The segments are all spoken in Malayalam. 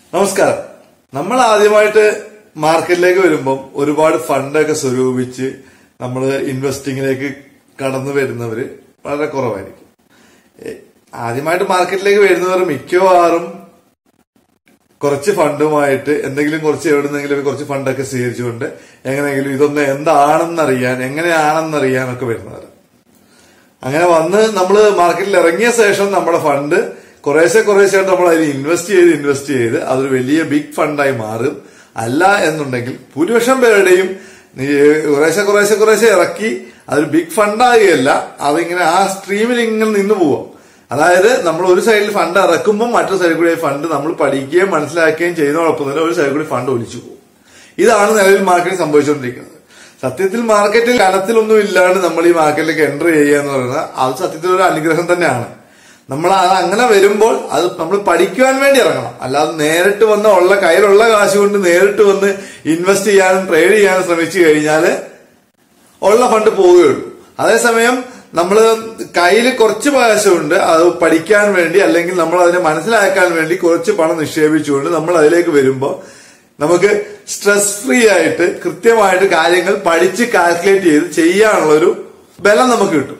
നമസ്കാരം നമ്മൾ ആദ്യമായിട്ട് മാർക്കറ്റിലേക്ക് വരുമ്പം ഒരുപാട് ഫണ്ടൊക്കെ സ്വരൂപിച്ച് നമ്മൾ ഇൻവെസ്റ്റിങ്ങിലേക്ക് കടന്നു വരുന്നവര് വളരെ കുറവായിരിക്കും ഏ, ആദ്യമായിട്ട് മാർക്കറ്റിലേക്ക് വരുന്നവർ മിക്കവാറും കുറച്ച് ഫണ്ടുമായിട്ട് എന്തെങ്കിലും കുറച്ച് എവിടുന്നെങ്കിലും കുറച്ച് ഫണ്ടൊക്കെ സ്വീകരിച്ചുകൊണ്ട് എങ്ങനെയെങ്കിലും ഇതൊന്ന് എന്താണെന്നറിയാൻ എങ്ങനെയാണെന്നറിയാൻ ഒക്കെ വരുന്നവർ അങ്ങനെ വന്ന് നമ്മൾ മാർക്കറ്റിൽ ഇറങ്ങിയ ശേഷം നമ്മുടെ ഫണ്ട് കുറേശ്ശെ കുറേശ്ശായിട്ട് നമ്മൾ അതിൽ ഇൻവെസ്റ്റ് ചെയ്ത് ഇൻവെസ്റ്റ് ചെയ്ത് അതൊരു വലിയ ബിഗ് ഫണ്ടായി മാറും അല്ല എന്നുണ്ടെങ്കിൽ ഭൂരിപക്ഷം പേരുടെയും നീ കുറേശ്ശെ കുറേശ്ശെ കുറേശ്ശെ ഇറക്കി അതൊരു ബിഗ് ഫണ്ടാകുകയല്ല അതിങ്ങനെ ആ സ്ട്രീമിൽ ഇങ്ങനെ നിന്ന് പോവാം അതായത് നമ്മൾ ഒരു സൈഡിൽ ഫണ്ട് ഇറക്കുമ്പോൾ മറ്റൊരു സൈഡിൽ കൂടി ഫണ്ട് നമ്മൾ പഠിക്കുകയും മനസ്സിലാക്കുകയും ചെയ്യുന്നതോടൊപ്പം തന്നെ ഒരു സൈഡിൽ കൂടി ഫണ്ട് ഒലിച്ചു പോകും ഇതാണ് നിലവിൽ മാർക്കറ്റിൽ സംഭവിച്ചുകൊണ്ടിരിക്കുന്നത് സത്യത്തിൽ മാർക്കറ്റിൽ കനത്തിലൊന്നും ഇല്ലാണ്ട് നമ്മൾ ഈ മാർക്കറ്റിലേക്ക് എൻ്റർ ചെയ്യുക എന്ന് പറയുന്നത് അത് സത്യത്തിൽ ഒരു അനുഗ്രഹം തന്നെയാണ് നമ്മൾ അത് അങ്ങനെ വരുമ്പോൾ അത് നമ്മൾ പഠിക്കുവാൻ വേണ്ടി ഇറങ്ങണം അല്ലാതെ നേരിട്ട് വന്ന് ഉള്ള കയ്യിലുള്ള കാശ് കൊണ്ട് നേരിട്ട് വന്ന് ഇൻവെസ്റ്റ് ചെയ്യാനും ട്രേഡ് ചെയ്യാനും ശ്രമിച്ചു കഴിഞ്ഞാല് ഉള്ള ഫണ്ട് പോവുകയുള്ളൂ അതേസമയം നമ്മൾ കയ്യിൽ കുറച്ച് കാശുണ്ട് അത് പഠിക്കാൻ വേണ്ടി അല്ലെങ്കിൽ നമ്മൾ അതിനെ മനസ്സിലാക്കാൻ വേണ്ടി കുറച്ച് പണം നിക്ഷേപിച്ചുകൊണ്ട് നമ്മൾ അതിലേക്ക് വരുമ്പോൾ നമുക്ക് സ്ട്രെസ് ഫ്രീ ആയിട്ട് കൃത്യമായിട്ട് കാര്യങ്ങൾ പഠിച്ച് കാൽക്കുലേറ്റ് ചെയ്ത് ചെയ്യാനുള്ളൊരു ബലം നമുക്ക് കിട്ടും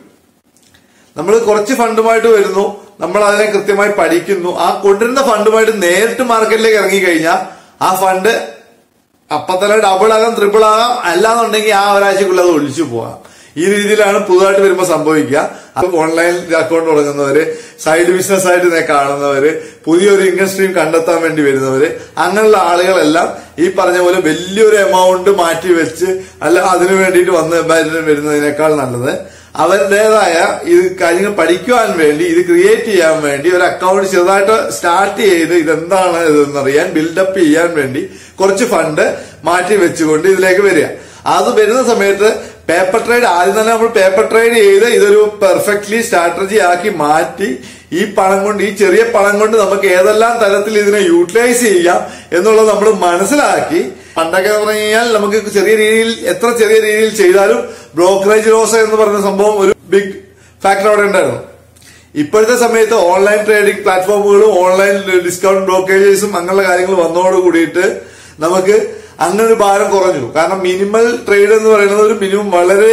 നമ്മൾ കുറച്ച് ഫണ്ടുമായിട്ട് വരുന്നു നമ്മൾ അതിനെ കൃത്യമായി പഠിക്കുന്നു ആ കൊണ്ടുവരുന്ന ഫണ്ടുമായിട്ട് നേരിട്ട് മാർക്കറ്റിലേക്ക് ഇറങ്ങി കഴിഞ്ഞാൽ ആ ഫണ്ട് അപ്പൊ തന്നെ ഡബിൾ ആകാം ട്രിപ്പിൾ ആകാം അല്ലാന്നുണ്ടെങ്കിൽ ആ ഒരാഴ്ചക്കുള്ളിൽ അത് ഒളിച്ചു പോകാം ഈ രീതിയിലാണ് പുതുതായിട്ട് വരുമ്പോൾ സംഭവിക്കുക അപ്പൊ ഓൺലൈൻ അക്കൗണ്ട് തുടങ്ങുന്നവര് സൈഡ് ബിസിനസ് ആയിട്ട് ഇതിനെ കാണുന്നവര് പുതിയൊരു ഇൻകം സ്ട്രീം കണ്ടെത്താൻ വേണ്ടി വരുന്നവര് അങ്ങനെയുള്ള ആളുകളെല്ലാം ഈ പറഞ്ഞ പോലെ വലിയൊരു എമൗണ്ട് മാറ്റി വെച്ച് അല്ല അതിനു വേണ്ടിയിട്ട് വന്ന് വരുന്നതിനേക്കാൾ നല്ലത് അവരുടേതായ ഇത് കാര്യങ്ങൾ പഠിക്കുവാൻ വേണ്ടി ഇത് ക്രിയേറ്റ് ചെയ്യാൻ വേണ്ടി ഒരു അക്കൗണ്ട് ചെറുതായിട്ട് സ്റ്റാർട്ട് ചെയ്ത് ഇതെന്താണ് ഇതെന്നറിയാൻ ബിൽഡപ്പ് ചെയ്യാൻ വേണ്ടി കുറച്ച് ഫണ്ട് മാറ്റി വെച്ചുകൊണ്ട് ഇതിലേക്ക് വരിക അത് വരുന്ന സമയത്ത് പേപ്പർ ട്രേഡ് ആദ്യം തന്നെ നമ്മൾ പേപ്പർ ട്രേഡ് ചെയ്ത് ഇതൊരു പെർഫെക്റ്റ്ലി സ്ട്രാറ്റജി ആക്കി മാറ്റി ഈ പണം കൊണ്ട് ഈ ചെറിയ പണം കൊണ്ട് നമുക്ക് ഏതെല്ലാം തരത്തിൽ ഇതിനെ യൂട്ടിലൈസ് ചെയ്യാം എന്നുള്ളത് നമ്മൾ മനസ്സിലാക്കി പണ്ടൊക്കെ എന്ന് പറഞ്ഞു കഴിഞ്ഞാൽ നമുക്ക് ചെറിയ രീതിയിൽ എത്ര ചെറിയ രീതിയിൽ ചെയ്താലും ബ്രോക്കറേജ് ലോസ് എന്ന് പറയുന്ന സംഭവം ഒരു ബിഗ് ഫാക്ടർ അവിടെ ഉണ്ടായിരുന്നു ഇപ്പോഴത്തെ സമയത്ത് ഓൺലൈൻ ട്രേഡിംഗ് പ്ലാറ്റ്ഫോമുകളും ഓൺലൈൻ ഡിസ്കൗണ്ട് ബ്രോക്കേജേഴ്സും അങ്ങനെയുള്ള കാര്യങ്ങൾ വന്നതോട് കൂടിയിട്ട് നമുക്ക് അങ്ങനെ ഒരു ഭാരം കുറഞ്ഞു കാരണം മിനിമൽ ട്രേഡ് എന്ന് പറയുന്നത് ഒരു മിനിമം വളരെ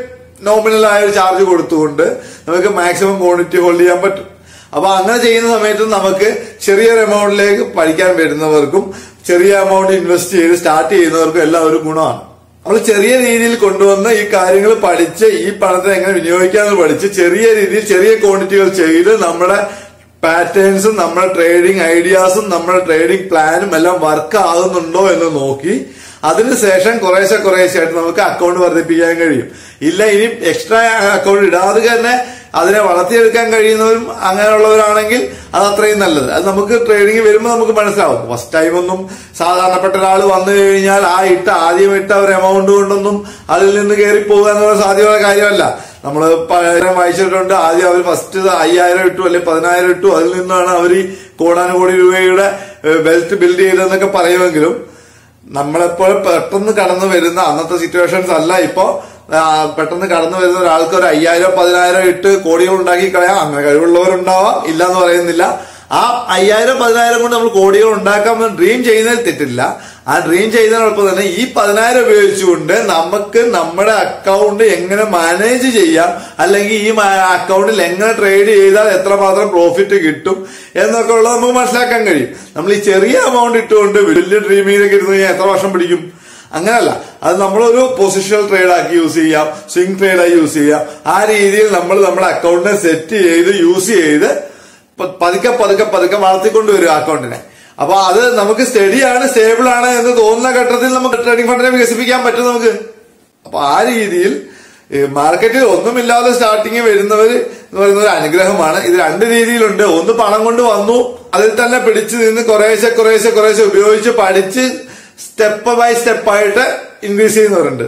നോമിനൽ ആയ ഒരു ചാർജ് കൊടുത്തുകൊണ്ട് നമുക്ക് മാക്സിമം ക്വാണ്ടിറ്റി ഹോൾഡ് ചെയ്യാൻ പറ്റും അപ്പൊ അങ്ങനെ ചെയ്യുന്ന സമയത്ത് നമുക്ക് ചെറിയൊരു എമൗണ്ടിലേക്ക് പഠിക്കാൻ വരുന്നവർക്കും ചെറിയ എമൗണ്ട് ഇൻവെസ്റ്റ് ചെയ്ത് സ്റ്റാർട്ട് ചെയ്യുന്നവർക്കും എല്ലാം ഒരു ഗുണമാണ് നമ്മൾ ചെറിയ രീതിയിൽ കൊണ്ടുവന്ന് ഈ കാര്യങ്ങൾ പഠിച്ച് ഈ പണത്തെ എങ്ങനെ വിനിയോഗിക്കാമെന്ന് പഠിച്ച് ചെറിയ രീതിയിൽ ചെറിയ ക്വാണ്ടിറ്റികൾ ചെയ്ത് നമ്മുടെ പാറ്റേൺസും നമ്മുടെ ട്രേഡിംഗ് ഐഡിയാസും നമ്മുടെ ട്രേഡിംഗ് പ്ലാനും എല്ലാം വർക്ക് ആകുന്നുണ്ടോ എന്ന് നോക്കി അതിനുശേഷം കുറേശ്ശെ കുറേശ്ശെ ആയിട്ട് നമുക്ക് അക്കൗണ്ട് വർദ്ധിപ്പിക്കാൻ കഴിയും ഇല്ല ഇനി എക്സ്ട്രാ അക്കൗണ്ട് ഇടാതെ തന്നെ അതിനെ വളർത്തിയെടുക്കാൻ കഴിയുന്നവരും അങ്ങനെയുള്ളവരാണെങ്കിൽ അത് അത്രയും നല്ലത് അത് നമുക്ക് ട്രേഡിംഗ് വരുമ്പോൾ നമുക്ക് മനസ്സിലാവും ഫസ്റ്റ് ടൈം ഒന്നും സാധാരണപ്പെട്ട ഒരാൾ വന്നു കഴിഞ്ഞാൽ ആ ഇട്ട ആദ്യം ഇട്ട ഒരു എമൗണ്ട് കൊണ്ടൊന്നും അതിൽ നിന്ന് കയറി പോകുക എന്നുള്ള സാധ്യമായ കാര്യമല്ല നമ്മൾ പലരും വായിച്ചിട്ടുണ്ട് ആദ്യം അവർ ഫസ്റ്റ് അയ്യായിരം ഇട്ടു അല്ലെങ്കിൽ പതിനായിരം ഇട്ടു അതിൽ നിന്നാണ് അവർ ഈ കോടാനുകോടി രൂപയുടെ വെൽത്ത് ബിൽഡ് ചെയ്തതെന്നൊക്കെ പറയുമെങ്കിലും നമ്മളെപ്പോൾ പെട്ടെന്ന് കടന്നു വരുന്ന അന്നത്തെ സിറ്റുവേഷൻസ് അല്ല ഇപ്പോ ആ, പെട്ടെന്ന് കടന്നു വരുന്ന ഒരാൾക്ക് ഒരു അയ്യായിരം പതിനായിരം ഇട്ട് കോടികൾ ഉണ്ടാക്കി കളയാം അങ്ങനെ കഴിവുള്ളവരുണ്ടാവാം ഇല്ല എന്ന് പറയുന്നില്ല ആ അയ്യായിരം പതിനായിരം കൊണ്ട് നമ്മൾ കോടികൾ ഉണ്ടാക്കാമെന്ന് ഡ്രീം ചെയ്യുന്നതിൽ തെറ്റില്ല ആ ഡ്രീം ചെയ്യുന്നതിനോടൊപ്പം തന്നെ ഈ പതിനായിരം ഉപയോഗിച്ചുകൊണ്ട് നമുക്ക് നമ്മുടെ അക്കൗണ്ട് എങ്ങനെ മാനേജ് ചെയ്യാം അല്ലെങ്കിൽ ഈ അക്കൗണ്ടിൽ എങ്ങനെ ട്രേഡ് ചെയ്താൽ എത്രമാത്രം പ്രോഫിറ്റ് കിട്ടും എന്നൊക്കെ ഉള്ളത് നമുക്ക് മനസ്സിലാക്കാൻ കഴിയും നമ്മൾ ഈ ചെറിയ എമൗണ്ട് ഇട്ടുകൊണ്ട് വലിയ ഡ്രീമിങ്ങിലേക്ക് ഇരുന്ന് കഴിഞ്ഞാൽ എത്ര വർഷം പിടിക്കും അങ്ങനല്ല അത് നമ്മളൊരു പൊസിഷണൽ ട്രേഡ് ആക്കി യൂസ് ചെയ്യാം സ്വിംഗ് ട്രേഡായി യൂസ് ചെയ്യാം ആ രീതിയിൽ നമ്മൾ നമ്മുടെ അക്കൗണ്ടിനെ സെറ്റ് ചെയ്ത് യൂസ് ചെയ്ത് പ- പതുക്കെ പതുക്കെ പതുക്കെ വളർത്തിക്കൊണ്ട് വരും അക്കൗണ്ടിനെ അപ്പൊ അത് നമുക്ക് സ്റ്റഡിയാണ് സ്റ്റേബിൾ ആണ് എന്ന് തോന്നുന്ന ഘട്ടത്തിൽ നമുക്ക് ട്രേഡിംഗ് ഫണ്ടിനെ വികസിപ്പിക്കാൻ പറ്റും നമുക്ക് അപ്പൊ ആ രീതിയിൽ ഈ മാർക്കറ്റിൽ ഒന്നുമില്ലാതെ സ്റ്റാർട്ടിങ് വരുന്നവര് എന്ന് പറയുന്നത് ഒരു അനുഗ്രഹമാണ് ഇത് രണ്ട് രീതിയിലുണ്ട് ഒന്ന് പണം കൊണ്ട് വന്നു അതിൽ തന്നെ പിടിച്ചു നിന്ന് കുറേശ്ശെ കുറേശ്ശെ കുറേശ്ശെ ഉപയോഗിച്ച് പഠിച്ച് സ്റ്റെപ്പ് ബൈ സ്റ്റെപ്പായിട്ട് ഇൻക്രീസ് ചെയ്യുന്നവരുണ്ട്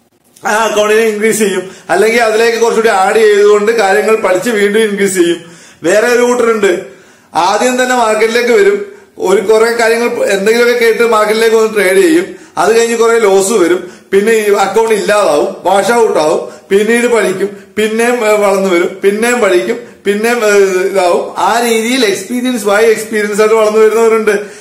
ആ അക്കൗണ്ടിനെ ഇൻക്രീസ് ചെയ്യും അല്ലെങ്കിൽ അതിലേക്ക് കുറച്ചുകൂടി ആഡ് ചെയ്തുകൊണ്ട് കാര്യങ്ങൾ പഠിച്ച് വീണ്ടും ഇൻക്രീസ് ചെയ്യും വേറെ ഒരു കൂട്ടരുണ്ട് ആദ്യം തന്നെ മാർക്കറ്റിലേക്ക് വരും ഒരു കുറെ കാര്യങ്ങൾ എന്തെങ്കിലുമൊക്കെ കേട്ട് മാർക്കറ്റിലേക്ക് വന്ന് ട്രേഡ് ചെയ്യും അത് കഴിഞ്ഞ് കുറെ ലോസ് വരും പിന്നെ ഈ അക്കൗണ്ട് ഇല്ലാതാവും വാഷ് ഔട്ട് ആവും പിന്നീട് പഠിക്കും പിന്നെയും ഏ, വളർന്നു വരും പിന്നെയും പഠിക്കും പിന്നെയും ഏ, ഇതാവും ആ രീതിയിൽ എക്സ്പീരിയൻസ് ബൈ എക്സ്പീരിയൻസ് ആയിട്ട് വളർന്നു വരുന്നവരുണ്ട്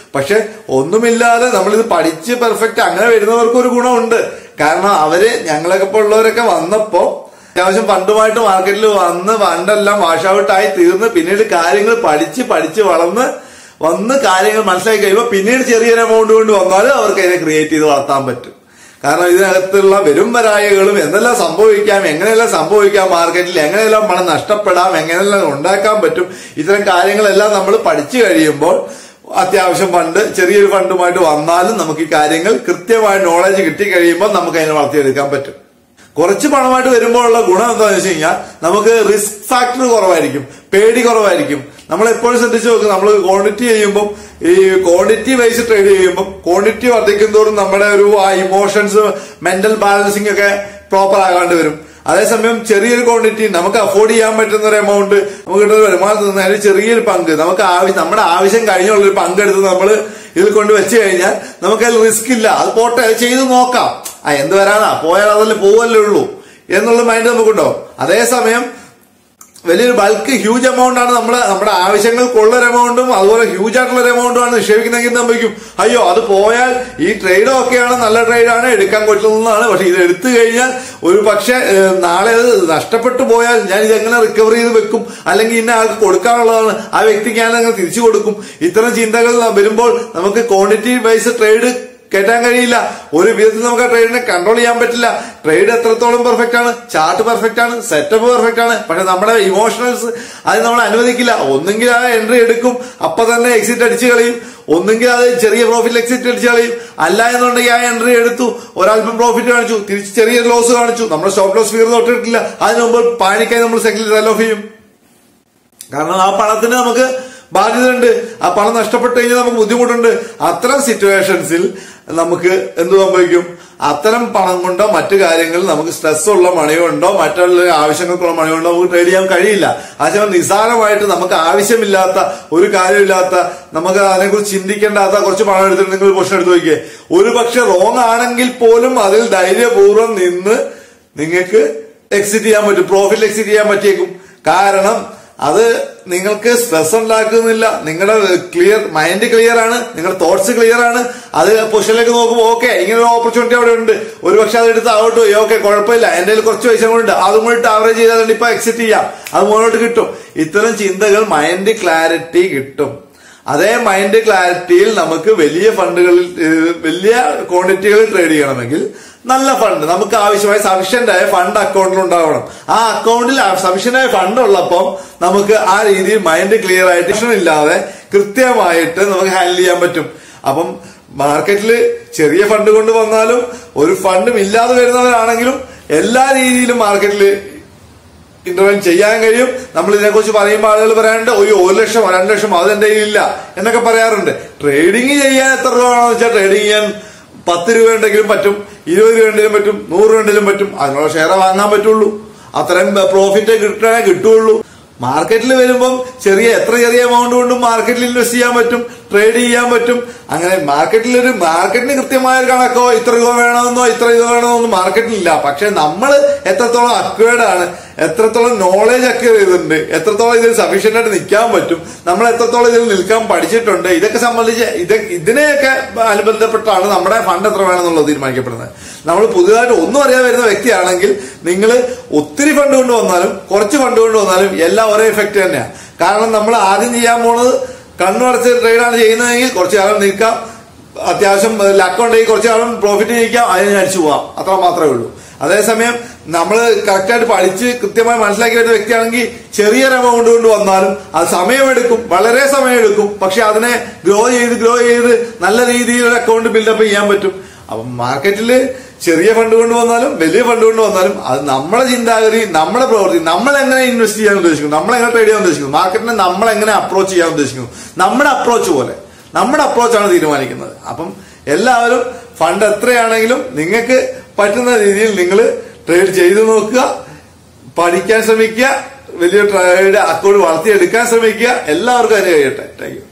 പക്ഷെ ഒന്നുമില്ലാതെ നമ്മളിത് പഠിച്ച് പെർഫെക്റ്റ് അങ്ങനെ വരുന്നവർക്ക് ഒരു ഗുണമുണ്ട് കാരണം അവര് ഞങ്ങളൊക്കെ ഇപ്പോൾ ഉള്ളവരൊക്കെ വന്നപ്പോ അത്യാവശ്യം ഫണ്ടുമായിട്ട് മാർക്കറ്റിൽ വന്ന് ഫണ്ടെല്ലാം വാഷ് ഔട്ട് ആയി തീർന്ന് പിന്നീട് കാര്യങ്ങൾ പഠിച്ച് പഠിച്ച് വളർന്ന് വന്ന് കാര്യങ്ങൾ മനസ്സിലാക്കി കഴിയുമ്പോൾ പിന്നീട് ചെറിയൊരു എമൗണ്ട് കൊണ്ട് വന്നാലും അവർക്ക് അതിനെ ക്രിയേറ്റ് ചെയ്ത് വളർത്താൻ പറ്റും കാരണം ഇതിനകത്തുള്ള വരും വരായകളും എന്തെല്ലാം സംഭവിക്കാം എങ്ങനെയെല്ലാം സംഭവിക്കാം മാർക്കറ്റിൽ എങ്ങനെയെല്ലാം പണം നഷ്ടപ്പെടാം എങ്ങനെയെല്ലാം ഉണ്ടാക്കാൻ പറ്റും ഇത്തരം കാര്യങ്ങളെല്ലാം നമ്മൾ പഠിച്ചു കഴിയുമ്പോൾ അത്യാവശ്യം ഫണ്ട് ചെറിയൊരു ഫണ്ടുമായിട്ട് വന്നാലും നമുക്ക് ഈ കാര്യങ്ങൾ കൃത്യമായ നോളജ് കിട്ടി കഴിയുമ്പോൾ നമുക്ക് അതിനെ വളർത്തിയെടുക്കാൻ പറ്റും കുറച്ച് പണമായിട്ട് വരുമ്പോഴുള്ള ഗുണം എന്താണെന്ന് വെച്ച് കഴിഞ്ഞാൽ നമുക്ക് റിസ്ക് ഫാക്ടർ കുറവായിരിക്കും പേടി കുറവായിരിക്കും നമ്മൾ എപ്പോഴും ശ്രദ്ധിച്ചു നോക്കുക നമ്മൾ ക്വാണ്ടിറ്റി ചെയ്യുമ്പോൾ ഈ ക്വാണ്ടിറ്റി വൈസ് ട്രേഡ് ചെയ്യുമ്പോൾ ക്വാണ്ടിറ്റി വർദ്ധിക്കും തോറും നമ്മുടെ ഒരു ആ ഇമോഷൻസ് മെന്റൽ ബാലൻസിങ് ഒക്കെ പ്രോപ്പർ ആകാണ്ട് വരും അതേസമയം ചെറിയൊരു ക്വാണ്ടിറ്റി നമുക്ക് അഫോർഡ് ചെയ്യാൻ പറ്റുന്ന ഒരു എമൗണ്ട് നമുക്ക് കിട്ടുന്ന വരുമാനത്തിൽ നിന്ന് അതിൽ ചെറിയൊരു പങ്ക് നമുക്ക് ആവശ്യം നമ്മുടെ ആവശ്യം കഴിഞ്ഞുള്ള ഒരു പങ്കെടുത്ത് നമ്മൾ ഇതിൽ കൊണ്ട് വെച്ച് കഴിഞ്ഞാൽ നമുക്ക് അതിൽ റിസ്ക് ഇല്ല അത് പോട്ടെ അത് ചെയ്ത് നോക്കാം ആ എന്ത് വരാനാ പോയാൽ അതല്ലേ പോവല്ലേ ഉള്ളൂ എന്നുള്ള മൈൻഡ് നമുക്കുണ്ടോ അതേസമയം വലിയൊരു ബൾക്ക് ഹ്യൂജ് എമൗണ്ട് ആണ് നമ്മൾ നമ്മുടെ ആവശ്യങ്ങൾക്കുള്ള ഒരു എമൗണ്ടും അതുപോലെ ഹ്യൂജ് ആയിട്ടുള്ള ഒരു എമൗണ്ടും ആണ് നിക്ഷേപിക്കുന്നെങ്കിൽ സംഭവിക്കും അയ്യോ അത് പോയാൽ ഈ ട്രേഡ് ഒക്കെയാണ് നല്ല ട്രേഡാണ് എടുക്കാൻ പറ്റുന്നതാണ് പക്ഷെ ഇത് എടുത്തു കഴിഞ്ഞാൽ ഒരു പക്ഷെ ഏഹ്, നാളെ അത് നഷ്ടപ്പെട്ടു പോയാൽ ഞാൻ ഇത് എങ്ങനെ റിക്കവർ ചെയ്ത് വെക്കും അല്ലെങ്കിൽ ഇന്ന ആൾക്ക് കൊടുക്കാനുള്ളതാണ് ആ വ്യക്തിക്ക് ഞാൻ അങ്ങനെ തിരിച്ചു കൊടുക്കും ഇത്തരം ചിന്തകൾ വരുമ്പോൾ നമുക്ക് ക്വാണ്ടിറ്റി വൈസ് ട്രേഡ് കയറ്റാൻ കഴിയില്ല ഒരു വിധത്തിൽ നമുക്ക് ആ ട്രേഡിനെ കൺട്രോൾ ചെയ്യാൻ പറ്റില്ല ട്രേഡ് എത്രത്തോളം പെർഫെക്റ്റ് ആണ് ചാർട്ട് പെർഫെക്റ്റ് ആണ് സെറ്റപ്പ് പെർഫെക്റ്റ് ആണ് പക്ഷെ നമ്മുടെ ഇമോഷണൽസ് അത് നമ്മൾ അനുവദിക്കില്ല ഒന്നെങ്കിൽ ആ എൻട്രി എടുക്കും അപ്പൊ തന്നെ എക്സിറ്റ് അടിച്ചു കളയും ഒന്നെങ്കിൽ അത് ചെറിയ പ്രോഫിറ്റ് എക്സിറ്റ് അടിച്ചു കളയും അല്ല എന്നുണ്ടെങ്കിൽ ആ എൻട്രി എടുത്തു ഒരല്പം പ്രോഫിറ്റ് കാണിച്ചു തിരിച്ച് ചെറിയ ലോസ് കാണിച്ചു നമ്മുടെ സ്റ്റോപ്പ് ലോസ് ഫിയർ തൊട്ടിട്ടില്ല അതിന് മുമ്പ് പാനിക്കായി നമ്മൾ സെക്കൻഡ് സെൽ ഓഫ് ചെയ്യും കാരണം ആ പണത്തിന് നമുക്ക് ബാധ്യതയുണ്ട് ആ പണം നഷ്ടപ്പെട്ടു കഴിഞ്ഞാൽ നമുക്ക് ബുദ്ധിമുട്ടുണ്ട് അത്തരം സിറ്റുവേഷൻസിൽ നമുക്ക് എന്ത് സംഭവിക്കും അത്തരം പണം കൊണ്ടോ മറ്റു കാര്യങ്ങളിൽ നമുക്ക് സ്ട്രെസ് ഉള്ള മണി കൊണ്ടോ മറ്റുള്ള ആവശ്യങ്ങൾക്കുള്ള മണി കൊണ്ടോ നമുക്ക് ട്രേഡ് ചെയ്യാൻ കഴിയില്ല അതേസമയം നിസ്സാരമായിട്ട് നമുക്ക് ആവശ്യമില്ലാത്ത ഒരു കാര്യമില്ലാത്ത നമുക്ക് അതിനെക്കുറിച്ച് ചിന്തിക്കേണ്ടാത്ത കുറച്ച് പണം എടുത്തിട്ട് നിങ്ങൾ പൊഷൻ എടുത്ത് നോക്കിയേ ഒരു പക്ഷെ റോങ് ആണെങ്കിൽ പോലും അതിൽ ധൈര്യപൂർവ്വം നിന്ന് നിങ്ങൾക്ക് എക്സിറ്റ് ചെയ്യാൻ പറ്റും പ്രോഫിറ്റ് എക്സിറ്റ് ചെയ്യാൻ പറ്റിയേക്കും കാരണം അത് നിങ്ങൾക്ക് സ്ട്രെസ് ഉണ്ടാക്കുന്നില്ല നിങ്ങളുടെ ക്ലിയർ മൈൻഡ് ക്ലിയർ ആണ് നിങ്ങളുടെ തോട്ട്സ് ക്ലിയർ ആണ് അത് പൊസിഷനിലേക്ക് നോക്കുമ്പോൾ ഓക്കെ ഇങ്ങനെ ഒരു ഓപ്പർച്യൂണിറ്റി അവിടെ ഉണ്ട് ഒരു പക്ഷെ അത് എടുത്ത് ആവട്ടെ ഓക്കെ കുഴപ്പമില്ല എന്റെ കയ്യിൽ കുറച്ച് പൈസ കൂടെ ഉണ്ട് അതും കൂടി ആവറേജ് ചെയ്താൽ ഇപ്പൊ എക്സിറ്റ് ചെയ്യാം അത് മുന്നോട്ട് കിട്ടും ഇത്തരം ചിന്തകൾ മൈൻഡ് ക്ലാരിറ്റി കിട്ടും അതേ മൈൻഡ് ക്ലാരിറ്റിയിൽ നമുക്ക് വലിയ ഫണ്ടുകളിൽ ഏഹ്, വലിയ ക്വാണ്ടിറ്റികളിൽ ട്രേഡ് ചെയ്യണമെങ്കിൽ നല്ല ഫണ്ട് നമുക്ക് ആവശ്യമായ സഫീഷ്യന്റ് ആയ ഫണ്ട് അക്കൗണ്ടിൽ ഉണ്ടാവണം ആ അക്കൗണ്ടിൽ സഫീഷ്യന്റ് ആയ ഫണ്ട് ഉള്ളപ്പം നമുക്ക് ആ രീതിയിൽ മൈൻഡ് ക്ലിയർ ആയിട്ട് ടെൻഷൻ ഇല്ലാതെ കൃത്യമായിട്ട് നമുക്ക് ഹാൻഡിൽ ചെയ്യാൻ പറ്റും അപ്പം മാർക്കറ്റിൽ ചെറിയ ഫണ്ട് കൊണ്ട് വന്നാലും ഒരു ഫണ്ടും ഇല്ലാതെ വരുന്നവരാണെങ്കിലും എല്ലാ രീതിയിലും മാർക്കറ്റിൽ ഇന്റർവെൻ ചെയ്യാൻ കഴിയും നമ്മൾ ഇതിനെക്കുറിച്ച് പറയുമ്പോൾ ആളുകൾ പറയാറുണ്ട് ഒരു ഒരു ലക്ഷം രണ്ട് ലക്ഷം അത് എന്റെ കയ്യിലില്ല എന്നൊക്കെ പറയാറുണ്ട് ട്രേഡിംഗ് ചെയ്യാൻ എത്ര രൂപ വേണമെന്ന് വെച്ചാൽ ട്രേഡിംഗ് ചെയ്യാൻ പത്ത് രൂപ ഉണ്ടെങ്കിലും പറ്റും ഇരുപത് രൂപ ഉണ്ടെങ്കിലും പറ്റും നൂറ് രൂപ ഉണ്ടെങ്കിലും പറ്റും അതിനുള്ള ഷെയർ വാങ്ങാൻ പറ്റുള്ളൂ അത്രയും പ്രോഫിറ്റ് കിട്ടണേ കിട്ടുള്ളൂ മാർക്കറ്റിൽ വരുമ്പം ചെറിയ എത്ര ചെറിയ എമൗണ്ട് കൊണ്ടും മാർക്കറ്റിൽ ഇൻവെസ്റ്റ് ചെയ്യാൻ പറ്റും ട്രേഡ് ചെയ്യാൻ പറ്റും അങ്ങനെ മാർക്കറ്റിൽ ഒരു മാർക്കറ്റിന് കൃത്യമായ ഒരു കണക്കോ ഇത്ര രൂപ വേണമെന്നോ ഇത്ര രൂപ വേണമെന്നോ മാർക്കറ്റിലില്ല പക്ഷെ നമ്മൾ എത്രത്തോളം അക്വേർഡ് ആണ് എത്രത്തോളം നോളജ് അക്വയർ ചെയ്തിട്ടുണ്ട് എത്രത്തോളം ഇതിൽ സഫീഷ്യന്റ് ആയിട്ട് നിൽക്കാൻ പറ്റും നമ്മൾ എത്രത്തോളം ഇതിൽ നിൽക്കാൻ പഠിച്ചിട്ടുണ്ട് ഇതൊക്കെ സംബന്ധിച്ച് ഇത് ഇതിനെയൊക്കെ അനുബന്ധപ്പെട്ടാണ് നമ്മുടെ ഫണ്ട് എത്ര വേണമെന്നുള്ളത് തീരുമാനിക്കപ്പെടുന്നത് നമ്മൾ പുതുതായിട്ട് ഒന്നും അറിയാൻ വരുന്ന വ്യക്തിയാണെങ്കിൽ നിങ്ങൾ ഒത്തിരി ഫണ്ട് കൊണ്ട് വന്നാലും കുറച്ച് ഫണ്ട് കൊണ്ട് വന്നാലും എല്ലാം ഒരേ എഫക്റ്റ് തന്നെയാണ് കാരണം നമ്മൾ ആദ്യം ചെയ്യാൻ പോണത് കണ്ണുടച്ച് ട്രേഡാണ് ചെയ്യുന്നതെങ്കിൽ കുറച്ച് കാലം നിൽക്കാം അത്യാവശ്യം ലക്ക് ഉണ്ടെങ്കിൽ കുറച്ച് കാലം പ്രോഫിറ്റ് ജയിക്കാം അതിന് അടിച്ചു പോവാം അത്ര മാത്രമേ ഉള്ളൂ അതേസമയം നമ്മൾ കറക്റ്റായിട്ട് പഠിച്ച് കൃത്യമായി മനസ്സിലാക്കി വരുന്ന വ്യക്തിയാണെങ്കിൽ ചെറിയൊരു എമൗണ്ട് കൊണ്ട് വന്നാലും അത് സമയമെടുക്കും വളരെ സമയമെടുക്കും പക്ഷെ അതിനെ ഗ്രോ ചെയ്ത് ഗ്രോ ചെയ്ത് നല്ല രീതിയിൽ ഒരു അക്കൗണ്ട് ബിൽഡപ്പ് ചെയ്യാൻ പറ്റും അപ്പം മാർക്കറ്റിൽ ചെറിയ ഫണ്ട് കൊണ്ട് വന്നാലും വലിയ ഫണ്ട് കൊണ്ട് വന്നാലും അത് നമ്മുടെ ചിന്താഗതി നമ്മുടെ പ്രവൃത്തി നമ്മൾ എങ്ങനെ ഇൻവെസ്റ്റ് ചെയ്യാൻ ഉദ്ദേശിക്കുന്നു നമ്മൾ എങ്ങനെ ട്രേഡ് ചെയ്യാൻ ഉദ്ദേശിക്കുന്നു മാർക്കറ്റിനെ നമ്മൾ എങ്ങനെ അപ്രോച്ച് ചെയ്യാൻ ഉദ്ദേശിക്കുന്നു നമ്മുടെ അപ്രോച്ച് പോലെ നമ്മുടെ അപ്രോച്ചാണ് തീരുമാനിക്കുന്നത് അപ്പം എല്ലാവരും ഫണ്ട് എത്രയാണെങ്കിലും നിങ്ങൾക്ക് പറ്റുന്ന രീതിയിൽ നിങ്ങൾ ട്രേഡ് ചെയ്തു നോക്കുക പഠിക്കാൻ ശ്രമിക്കുക വലിയ ട്രേഡ് അക്കൗണ്ട് വളർത്തിയെടുക്കാൻ ശ്രമിക്കുക എല്ലാവർക്കും അതിന് കഴിയട്ടെ താങ്ക് യു